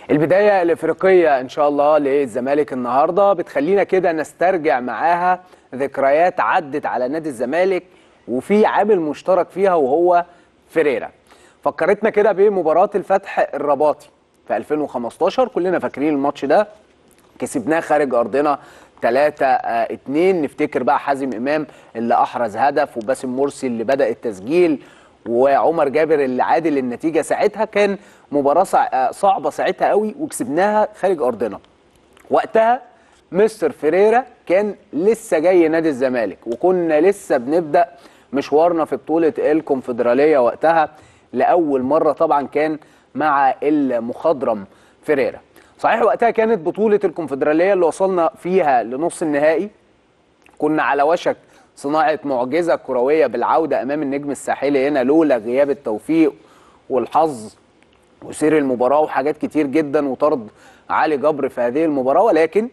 البداية الإفريقية إن شاء الله للزمالك النهاردة بتخلينا كده نسترجع معاها ذكريات عدت على نادي الزمالك وفي عامل مشترك فيها وهو فيريرا فكرتنا كده بمباراة الفتح الرباطي في 2015 كلنا فاكرين الماتش ده كسبناه خارج أرضنا 3 2 نفتكر بقى حازم إمام اللي أحرز هدف وباسم مرسي اللي بدأ التسجيل وعمر جابر اللي عادل النتيجه ساعتها كان مباراه صعبه ساعتها قوي وكسبناها خارج ارضنا وقتها مستر فيريرا كان لسه جاي نادي الزمالك وكنا لسه بنبدا مشوارنا في بطوله الكونفدراليه وقتها لاول مره طبعا كان مع المخضرم فيريرا صحيح وقتها كانت بطوله الكونفدراليه اللي وصلنا فيها لنص النهائي كنا على وشك صناعه معجزه كرويه بالعوده امام النجم الساحلي هنا لولا غياب التوفيق والحظ وسير المباراه وحاجات كتير جدا وطرد علي جبر في هذه المباراه ولكن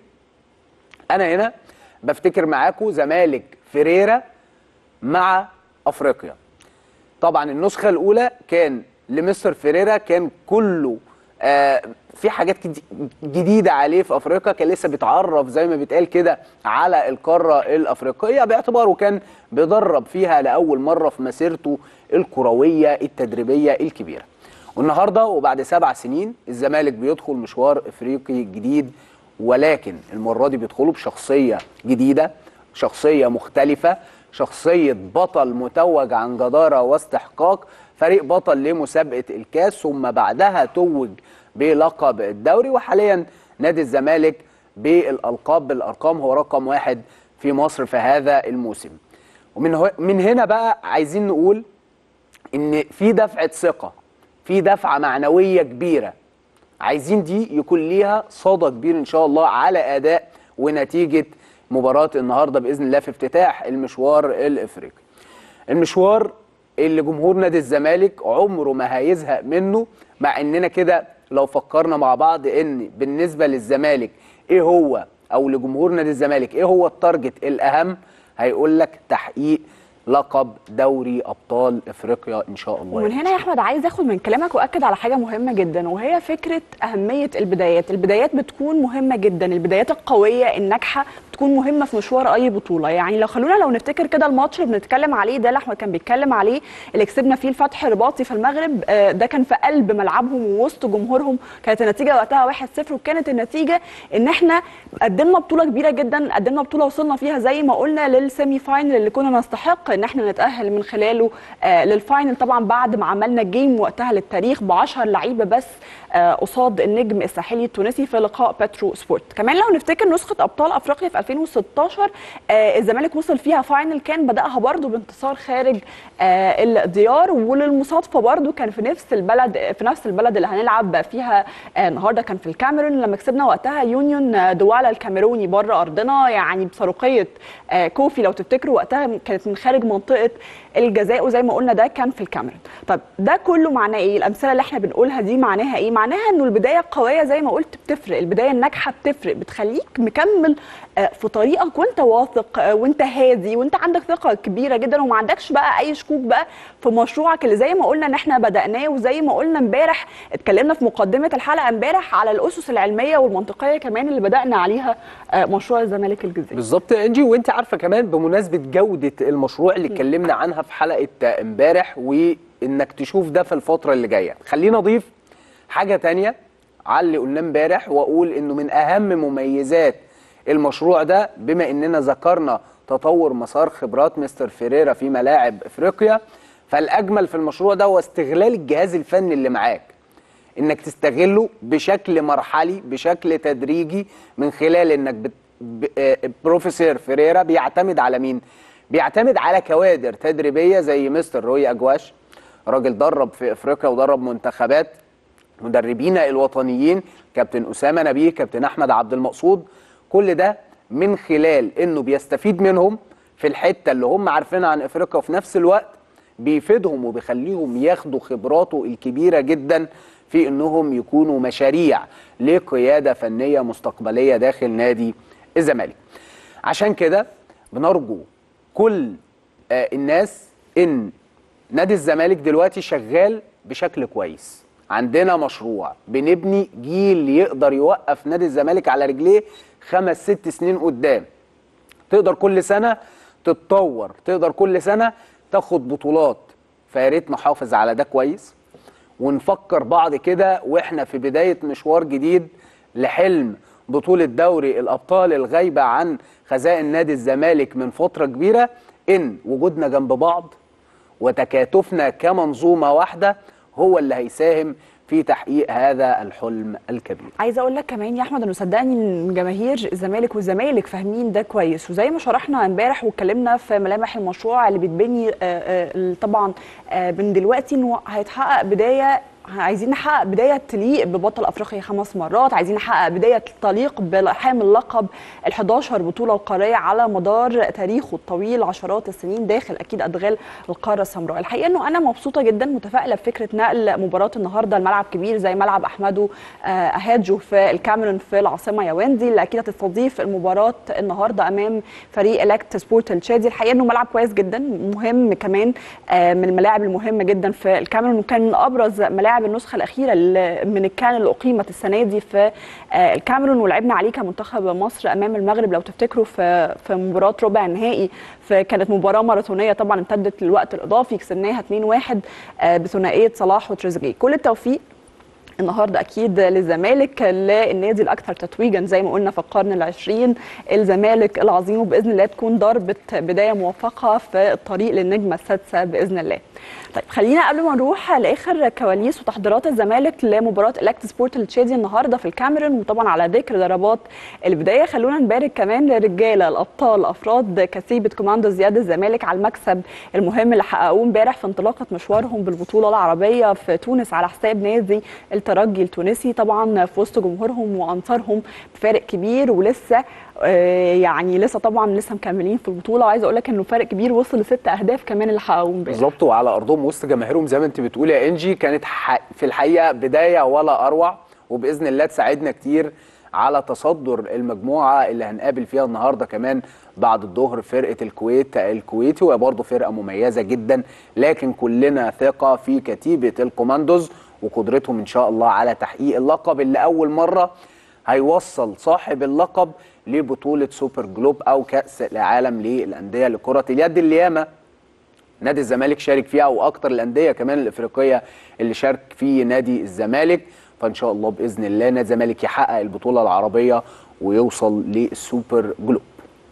انا هنا بفتكر معاكم زمالك فيريرا مع افريقيا طبعا النسخه الاولى كان لمستر فيريرا كان كله آه في حاجات جديده عليه في افريقيا كان لسه بيتعرف زي ما بيتقال كده على القاره الافريقيه باعتباره كان بيدرب فيها لاول مره في مسيرته الكرويه التدريبيه الكبيره. والنهارده وبعد سبع سنين الزمالك بيدخل مشوار افريقي جديد ولكن المره دي بيدخلوا بشخصيه جديده شخصيه مختلفه شخصيه بطل متوج عن جداره واستحقاق فريق بطل لمسابقه الكاس ثم بعدها توج بلقب الدوري وحاليا نادي الزمالك بالالقاب بالارقام هو رقم واحد في مصر في هذا الموسم ومن من هنا بقى عايزين نقول ان في دفعه ثقه في دفعه معنويه كبيره عايزين دي يكون ليها صدى كبير ان شاء الله على اداء ونتيجه مباراه النهارده باذن الله في افتتاح المشوار الافريقي المشوار اللي جمهور نادي الزمالك عمره ما هيزهق منه مع اننا كده لو فكرنا مع بعض ان بالنسبه للزمالك ايه هو او لجمهور نادي الزمالك ايه هو التارجت الاهم هيقول لك تحقيق لقب دوري ابطال افريقيا ان شاء الله ومن هنا يا احمد عايز اخد من كلامك واكد على حاجه مهمه جدا وهي فكره اهميه البدايات البدايات بتكون مهمه جدا البدايات القويه الناجحه بتكون مهمه في مشوار اي بطوله يعني لو خلونا لو نفتكر كده الماتش اللي بنتكلم عليه ده اللي احمد كان بيتكلم عليه اللي كسبنا فيه الفتح الرباطي في المغرب ده كان في قلب ملعبهم ووسط جمهورهم كانت النتيجه وقتها 1-0 وكانت النتيجه ان احنا قدمنا بطوله كبيره جدا قدمنا بطوله وصلنا فيها زي ما قلنا للسيمي فاينل اللي كنا نستحق ان احنا نتاهل من خلاله آه للفاينل طبعا بعد ما عملنا جيم وقتها للتاريخ ب 10 لعيبه بس آه قصاد النجم الساحلي التونسي في لقاء بترو سبورت كمان لو نفتكر نسخه ابطال افريقيا في 2016 آه الزمالك وصل فيها فاينل كان بداها برده بانتصار خارج آه الديار وللمصادفه برده كان في نفس البلد في نفس البلد اللي هنلعب فيها آه النهارده كان في الكاميرون لما كسبنا وقتها يونيون دوالا الكاميروني بره ارضنا يعني بصاروخيه آه كوفي لو تفتكروا وقتها كانت من خارج منطقه الجزاء وزي ما قلنا ده كان في الكاميرون طب ده كله معناه ايه الامثله اللي احنا بنقولها دي معناها ايه معناها انه البدايه القويه زي ما قلت بتفرق البدايه الناجحه بتفرق بتخليك مكمل في طريقك وانت واثق وانت هادي وانت عندك ثقه كبيره جدا وما عندكش بقى اي شكوك بقى في مشروعك اللي زي ما قلنا ان احنا بداناه وزي ما قلنا امبارح اتكلمنا في مقدمه الحلقه امبارح على الاسس العلميه والمنطقيه كمان اللي بدانا عليها مشروع الزمالك الجزائري بالظبط انجي وانت عارفه كمان بمناسبه جوده المشروع اللي اتكلمنا عنها في حلقه امبارح وانك تشوف ده في الفتره اللي جايه خلينا اضيف حاجه تانية على اللي قلناه امبارح واقول انه من اهم مميزات المشروع ده بما اننا ذكرنا تطور مسار خبرات مستر فيريرا في ملاعب افريقيا فالاجمل في المشروع ده هو استغلال الجهاز الفني اللي معاك انك تستغله بشكل مرحلي بشكل تدريجي من خلال انك بت... ب... بروفيسور فيريرا بيعتمد على مين بيعتمد على كوادر تدريبيه زي مستر روي اجواش راجل درب في افريقيا ودرب منتخبات مدربينا الوطنيين كابتن اسامه نبيه كابتن احمد عبد المقصود كل ده من خلال انه بيستفيد منهم في الحته اللي هم عارفينها عن افريقيا وفي نفس الوقت بيفيدهم وبيخليهم ياخدوا خبراته الكبيره جدا في انهم يكونوا مشاريع لقياده فنيه مستقبليه داخل نادي الزمالك. عشان كده بنرجو كل آه الناس ان نادي الزمالك دلوقتي شغال بشكل كويس عندنا مشروع بنبني جيل يقدر يوقف نادي الزمالك على رجليه خمس ست سنين قدام تقدر كل سنه تتطور تقدر كل سنه تاخد بطولات فيا ريت نحافظ على ده كويس ونفكر بعض كده واحنا في بدايه مشوار جديد لحلم بطوله دوري الابطال الغايبه عن خزائن نادي الزمالك من فتره كبيره ان وجودنا جنب بعض وتكاتفنا كمنظومه واحده هو اللي هيساهم في تحقيق هذا الحلم الكبير عايزه اقول لك كمان يا احمد انه صدقني ان جماهير الزمالك والزمالك فاهمين ده كويس وزي ما شرحنا امبارح واتكلمنا في ملامح المشروع اللي بيتبني آه، آه، طبعا آه، من دلوقتي انه هيتحقق بدايه عايزين نحقق بدايه تليق ببطل افريقيا خمس مرات عايزين نحقق بدايه تليق بحامل لقب ال11 بطوله القاريه على مدار تاريخه الطويل عشرات السنين داخل اكيد ادغال القاره السمراء الحقيقه انه انا مبسوطه جدا متفائله بفكره نقل مباراه النهارده لملعب كبير زي ملعب احمدو آه، اهاجو في الكاميرون في العاصمه ياوندي اللي اكيد هتستضيف المباراه النهارده امام فريق الكت سبورت التشادي الحقيقه انه ملعب كويس جدا مهم كمان آه، من الملاعب المهمه جدا في الكاميرون وكان من ابرز ملاعب النسخه الاخيره اللي- من الكان اللي اقيمت السنه دي في آه، الكاميرون ولعبنا عليه كمنتخب مصر امام المغرب لو تفتكروا في في مباراه ربع النهائي فكانت مباراه ماراثونيه طبعا امتدت للوقت الاضافي كسبناها 2-1 آه، بثنائيه صلاح وتريزيجيه كل التوفيق النهارده اكيد للزمالك للنادي الاكثر تتويجا زي ما قلنا في القرن العشرين الزمالك العظيم وباذن الله تكون ضربه بدايه موفقه في الطريق للنجمه السادسه باذن الله. طيب خلينا قبل ما نروح لاخر كواليس وتحضيرات الزمالك لمباراه الاكت سبورت التشادي النهارده في الكاميرون وطبعا على ذكر ضربات البدايه خلونا نبارك كمان للرجاله الابطال افراد كتيبه كوماندو زياد الزمالك على المكسب المهم اللي حققوه امبارح في انطلاقه مشوارهم بالبطوله العربيه في تونس على حساب نادي الترجي التونسي طبعا في وسط جمهورهم وانصارهم بفارق كبير ولسه آه، يعني لسه طبعا لسه مكملين في البطوله وعايزه اقول لك انه فرق كبير وصل لست اهداف كمان اللي حققوه امبارح بالظبط وعلى ارضهم وسط جماهيرهم زي ما انت بتقولي يا انجي كانت ح... في الحقيقه بدايه ولا اروع وباذن الله تساعدنا كتير على تصدر المجموعه اللي هنقابل فيها النهارده كمان بعد الظهر فرقه الكويت الكويتي وهي برضه فرقه مميزه جدا لكن كلنا ثقه في كتيبه الكوماندوز وقدرتهم ان شاء الله على تحقيق اللقب اللي اول مره هيوصل صاحب اللقب لبطوله سوبر جلوب او كاس العالم للانديه لكره اليد اللي ياما نادي الزمالك شارك فيها واكتر الانديه كمان الافريقيه اللي شارك في نادي الزمالك فان شاء الله باذن الله نادي الزمالك يحقق البطوله العربيه ويوصل للسوبر جلوب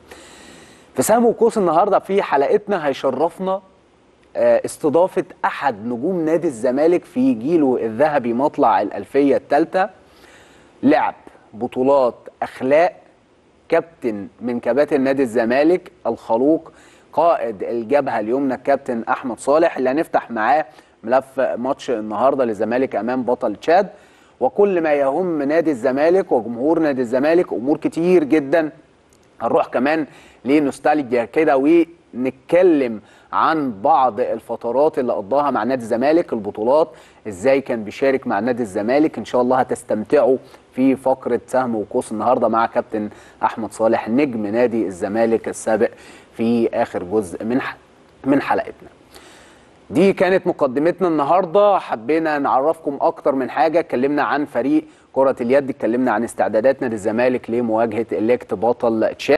في سهم وقوس النهارده في حلقتنا هيشرفنا آه، استضافه احد نجوم نادي الزمالك في جيله الذهبي مطلع الالفيه الثالثه لعب بطولات اخلاق كابتن من كباتن نادي الزمالك الخلوق قائد الجبهه اليمنى الكابتن احمد صالح اللي هنفتح معاه ملف ماتش النهارده للزمالك امام بطل تشاد وكل ما يهم نادي الزمالك وجمهور نادي الزمالك امور كتير جدا هنروح كمان لنوستالجيا كده ونتكلم عن بعض الفترات اللي قضاها مع نادي الزمالك البطولات ازاي كان بيشارك مع نادي الزمالك ان شاء الله هتستمتعوا في فقره سهم وقوس النهارده مع كابتن احمد صالح نجم نادي الزمالك السابق في اخر جزء من ح- من حلقتنا دي كانت مقدمتنا النهارده حبينا نعرفكم اكتر من حاجه اتكلمنا عن فريق كره اليد اتكلمنا عن استعدادات نادي الزمالك لمواجهه اليكت بطل تشاد